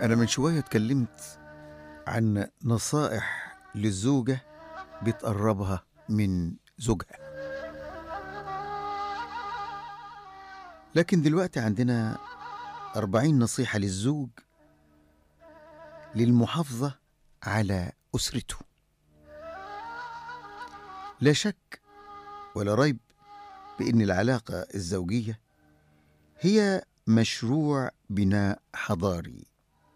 أنا من شوية اتكلمت عن نصائح للزوجة بتقربها من زوجها لكن دلوقتي عندنا أربعين نصيحة للزوج للمحافظة على أسرته لا شك ولا ريب بأن العلاقة الزوجية هي مشروع بناء حضاري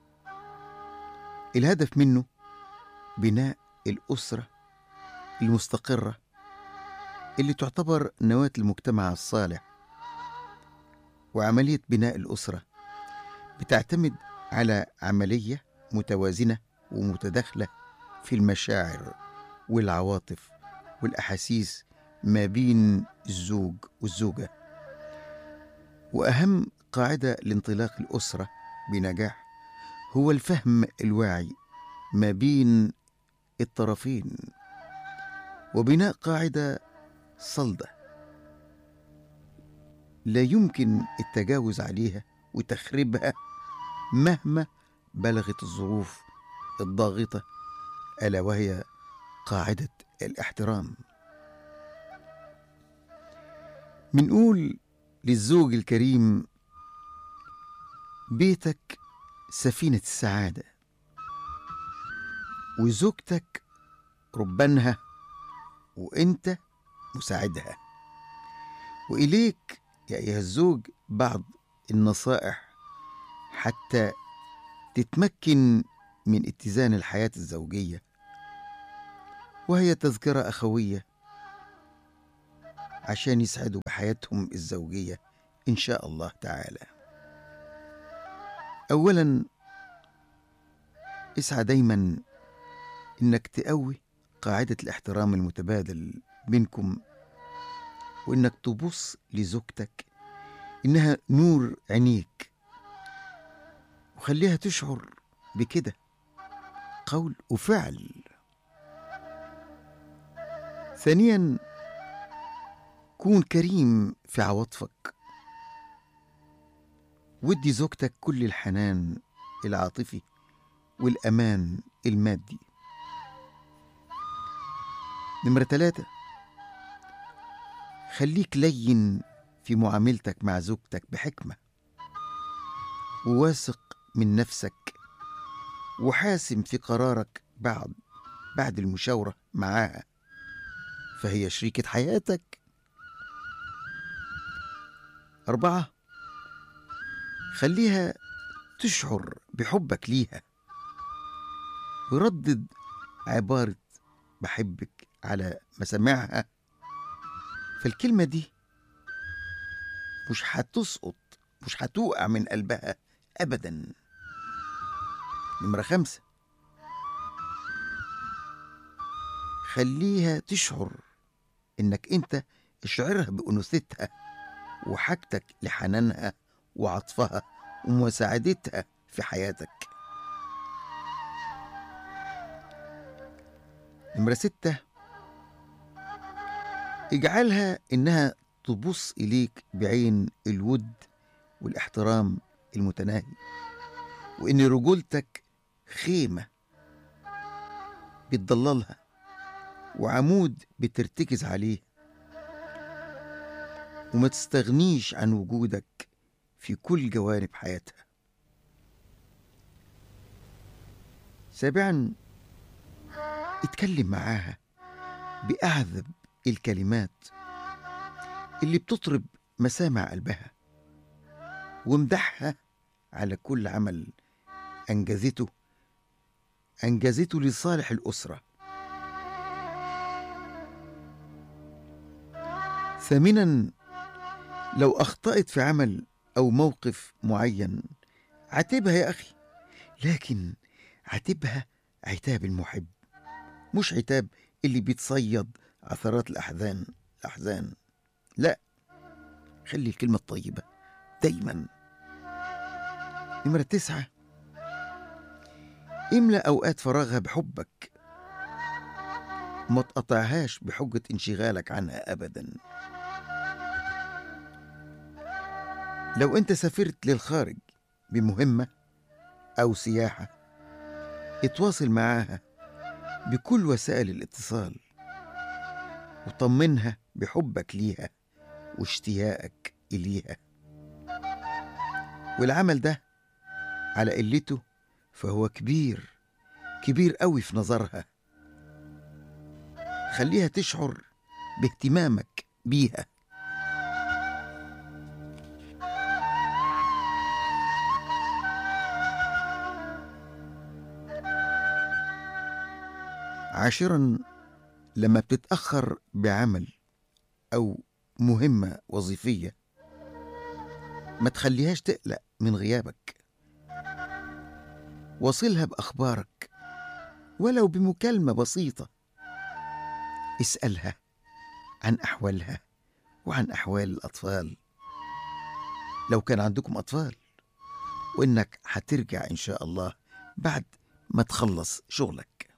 الهدف منه بناء الأسرة المستقرة اللي تعتبر نواة المجتمع الصالح وعملية بناء الأسرة بتعتمد على عملية متوازنة ومتداخلة في المشاعر والعواطف والأحاسيس ما بين الزوج والزوجة وأهم قاعدة لانطلاق الأسرة بنجاح هو الفهم الواعي ما بين الطرفين وبناء قاعدة صلدة لا يمكن التجاوز عليها وتخريبها مهما بلغت الظروف الضاغطة ألا وهي قاعدة الاحترام منقول للزوج الكريم بيتك سفينة السعادة وزوجتك ربانها وانت مساعدها واليك يا ايها الزوج بعض النصائح حتى تتمكن من اتزان الحياه الزوجيه وهي تذكره اخويه عشان يسعدوا بحياتهم الزوجيه ان شاء الله تعالى اولا اسعى دايما انك تقوي قاعده الاحترام المتبادل بينكم وانك تبص لزوجتك انها نور عينيك وخليها تشعر بكده قول وفعل ثانيا كون كريم في عواطفك ودي زوجتك كل الحنان العاطفي والأمان المادي نمرة ثلاثة خليك لين في معاملتك مع زوجتك بحكمة وواثق من نفسك وحاسم في قرارك بعد بعد المشاورة معاها فهي شريكة حياتك أربعة خليها تشعر بحبك ليها وردد عبارة بحبك على مسامعها فالكلمة دي مش هتسقط مش هتوقع من قلبها أبدا نمرة خمسة خليها تشعر إنك أنت اشعرها بأنوثتها وحاجتك لحنانها وعطفها ومساعدتها في حياتك نمرة ستة اجعلها إنها تبص إليك بعين الود والاحترام المتناهي وإن رجولتك خيمة بتضللها وعمود بترتكز عليه وما تستغنيش عن وجودك في كل جوانب حياتها سابعا اتكلم معاها بأعذب الكلمات اللي بتطرب مسامع قلبها وامدحها على كل عمل أنجزته أنجزته لصالح الأسرة ثامنا لو أخطأت في عمل أو موقف معين عاتبها يا أخي لكن عاتبها عتاب المحب مش عتاب اللي بيتصيد عثرات الأحزان الأحزان لا خلي الكلمة الطيبة دايما نمرة تسعة املأ أوقات فراغها بحبك وما تقطعهاش بحجة انشغالك عنها أبدا لو أنت سافرت للخارج بمهمة أو سياحة اتواصل معاها بكل وسائل الاتصال وطمنها بحبك ليها واشتياقك إليها والعمل ده على قلته فهو كبير كبير قوي في نظرها خليها تشعر باهتمامك بيها عاشرا لما بتتأخر بعمل أو مهمة وظيفية ما تخليهاش تقلق من غيابك وصلها بأخبارك ولو بمكالمة بسيطة اسألها عن أحوالها وعن أحوال الأطفال لو كان عندكم أطفال وإنك هترجع إن شاء الله بعد ما تخلص شغلك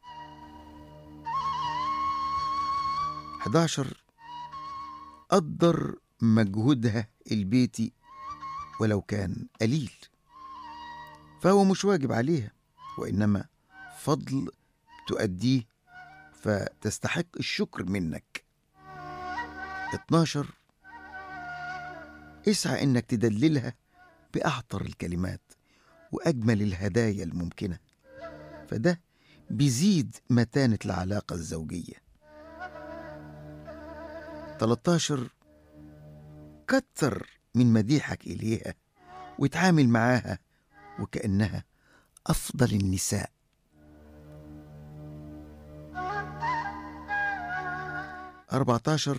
11 قدر مجهودها البيتي ولو كان قليل فهو مش واجب عليها وإنما فضل تؤديه فتستحق الشكر منك 12 اسعى انك تدللها باعطر الكلمات واجمل الهدايا الممكنه فده بيزيد متانه العلاقه الزوجيه 13 كتر من مديحك اليها وتعامل معاها وكانها افضل النساء 14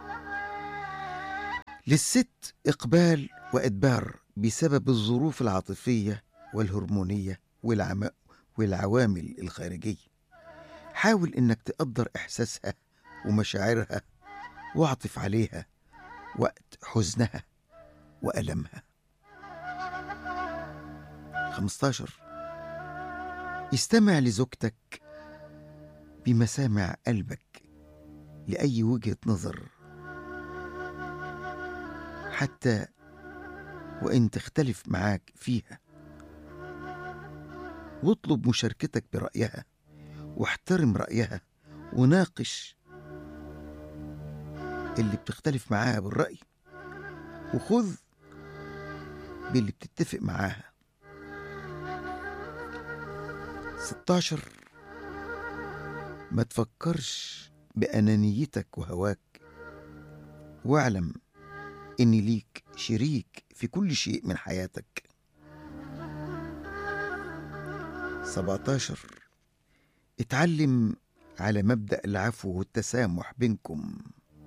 للست إقبال وإدبار بسبب الظروف العاطفية والهرمونية والعم... والعوامل الخارجية حاول إنك تقدر إحساسها ومشاعرها واعطف عليها وقت حزنها وألمها 15 استمع لزوجتك بمسامع قلبك لأي وجهة نظر حتى وإن تختلف معاك فيها واطلب مشاركتك برأيها واحترم رأيها وناقش اللي بتختلف معاها بالرأي وخذ باللي بتتفق معاها 16 ما تفكرش بأنانيتك وهواك واعلم إن ليك شريك في كل شيء من حياتك 17 اتعلم على مبدأ العفو والتسامح بينكم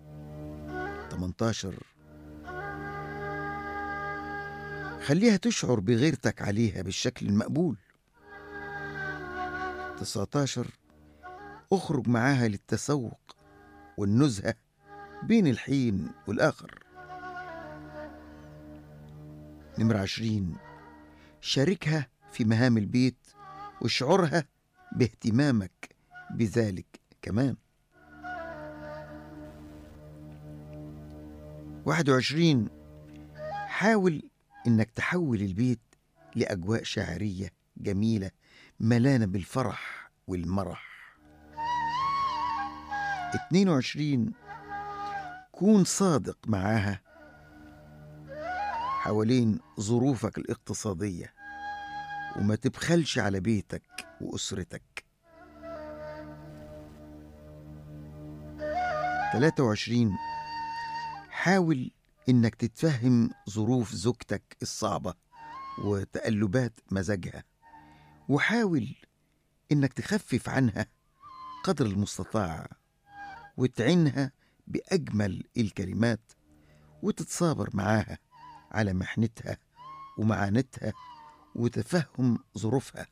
18 خليها تشعر بغيرتك عليها بالشكل المقبول 19 اخرج معاها للتسوق والنزهة بين الحين والآخر نمرة عشرين شاركها في مهام البيت واشعرها باهتمامك بذلك كمان واحد وعشرين حاول انك تحول البيت لأجواء شاعرية جميلة ملانة بالفرح والمرح 22 كون صادق معاها حوالين ظروفك الاقتصادية وما تبخلش على بيتك وأسرتك 23 حاول إنك تتفهم ظروف زوجتك الصعبة وتقلبات مزاجها وحاول إنك تخفف عنها قدر المستطاع وتعنها بأجمل الكلمات وتتصابر معاها على محنتها ومعانتها وتفهم ظروفها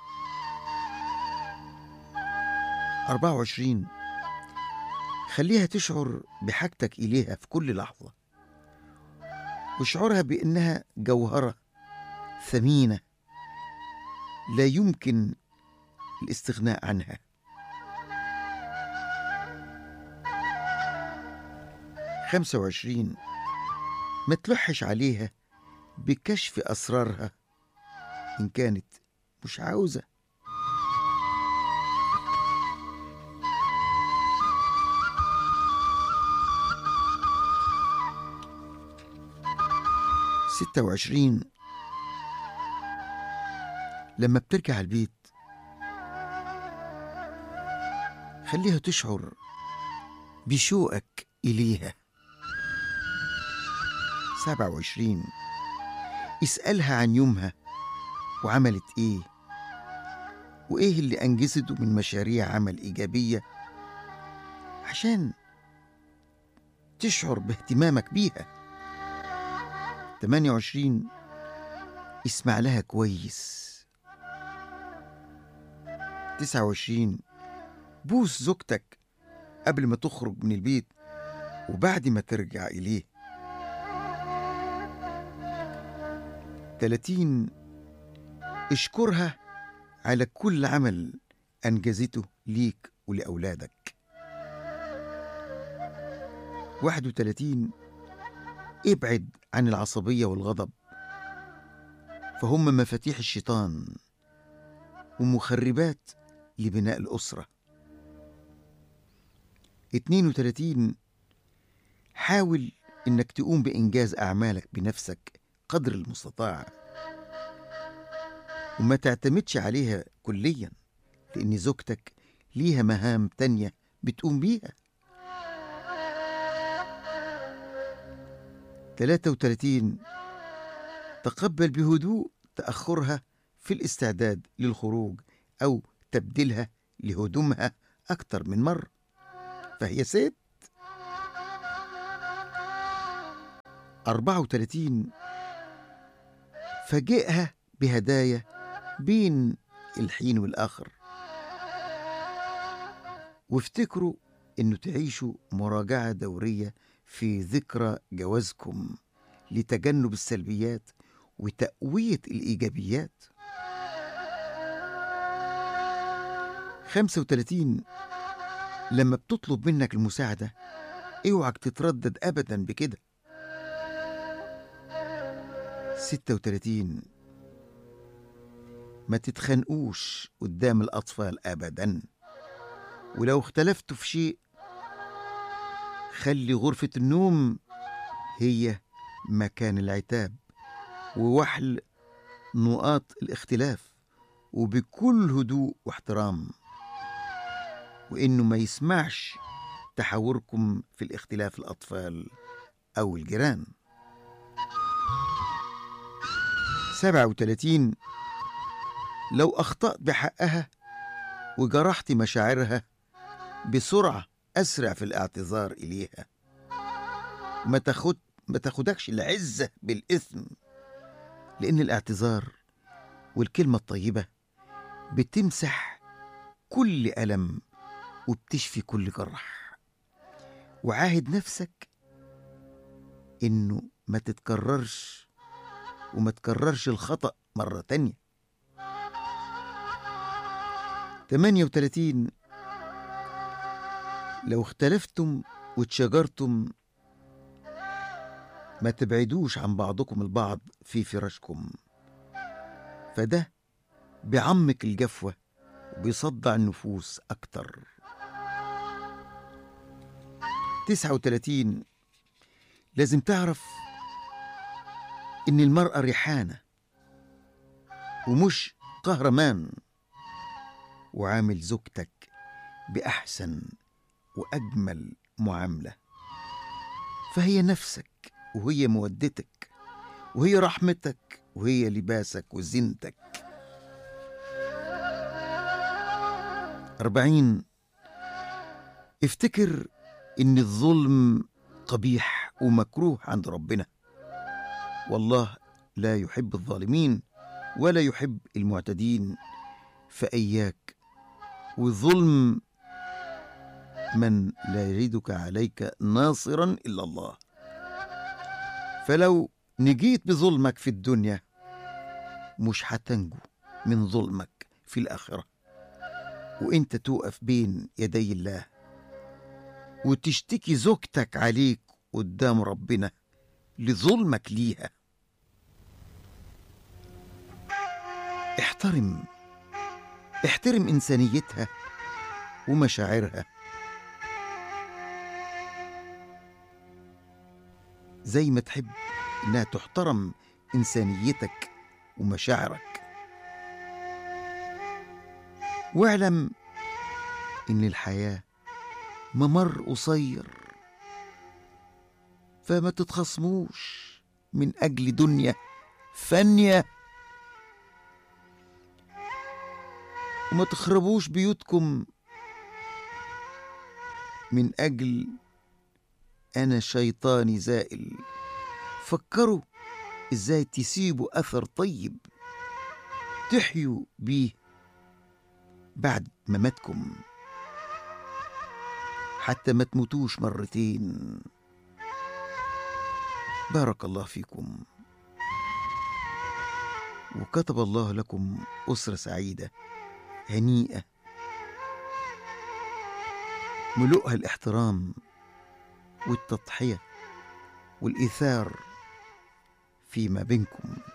24 خليها تشعر بحاجتك إليها في كل لحظة واشعرها بأنها جوهرة ثمينة لا يمكن الاستغناء عنها خمسة وعشرين ما تلحش عليها بكشف أسرارها إن كانت مش عاوزة ستة وعشرين لما بترجع البيت خليها تشعر بشوقك إليها سبعة وعشرين اسألها عن يومها وعملت إيه وإيه اللي أنجزته من مشاريع عمل إيجابية عشان تشعر باهتمامك بيها 28 اسمع لها كويس 29 بوس زوجتك قبل ما تخرج من البيت وبعد ما ترجع إليه 30 اشكرها على كل عمل أنجزته ليك ولأولادك 31 ابعد عن العصبية والغضب فهم مفاتيح الشيطان ومخربات لبناء الأسرة 32 حاول إنك تقوم بإنجاز أعمالك بنفسك قدر المستطاع وما تعتمدش عليها كليا لأن زوجتك ليها مهام تانية بتقوم بيها 33 تقبل بهدوء تأخرها في الاستعداد للخروج أو تبديلها لهدومها أكتر من مرة فهي ست 34 فاجئها بهدايا بين الحين والآخر وافتكروا إنه تعيشوا مراجعة دورية في ذكرى جوازكم لتجنب السلبيات وتقوية الإيجابيات 35 لما بتطلب منك المساعدة اوعك تتردد أبدا بكده 36 ما تتخانقوش قدام الأطفال أبدا ولو اختلفتوا في شيء خلي غرفة النوم هي مكان العتاب ووحل نقاط الاختلاف وبكل هدوء واحترام وإنه ما يسمعش تحاوركم في الاختلاف الأطفال أو الجيران سبعة وتلاتين لو أخطأت بحقها وجرحت مشاعرها بسرعة أسرع في الاعتذار إليها ما تاخد ما تاخدكش العزة بالإثم لأن الاعتذار والكلمة الطيبة بتمسح كل ألم وبتشفي كل جرح وعاهد نفسك إنه ما تتكررش وما تكررش الخطأ مرة تانية 38 لو اختلفتم واتشجرتم ما تبعدوش عن بعضكم البعض في فراشكم فده بيعمق الجفوة وبيصدع النفوس أكتر 39 لازم تعرف إن المرأة ريحانة ومش قهرمان وعامل زوجتك بأحسن وأجمل معاملة فهي نفسك وهي مودتك وهي رحمتك وهي لباسك وزينتك أربعين افتكر إن الظلم قبيح ومكروه عند ربنا والله لا يحب الظالمين ولا يحب المعتدين فإياك وظلم من لا يجدك عليك ناصرا إلا الله فلو نجيت بظلمك في الدنيا مش هتنجو من ظلمك في الآخرة وانت توقف بين يدي الله وتشتكي زوجتك عليك قدام ربنا لظلمك ليها احترم احترم إنسانيتها ومشاعرها زي ما تحب إنها تحترم إنسانيتك ومشاعرك واعلم إن الحياة ممر قصير فما تتخصموش من أجل دنيا فانية وما تخربوش بيوتكم من أجل أنا شيطاني زائل فكروا إزاي تسيبوا أثر طيب تحيوا بيه بعد مماتكم حتى ما تموتوش مرتين بارك الله فيكم وكتب الله لكم أسرة سعيدة هنيئة ملؤها الاحترام والتضحية والإيثار فيما بينكم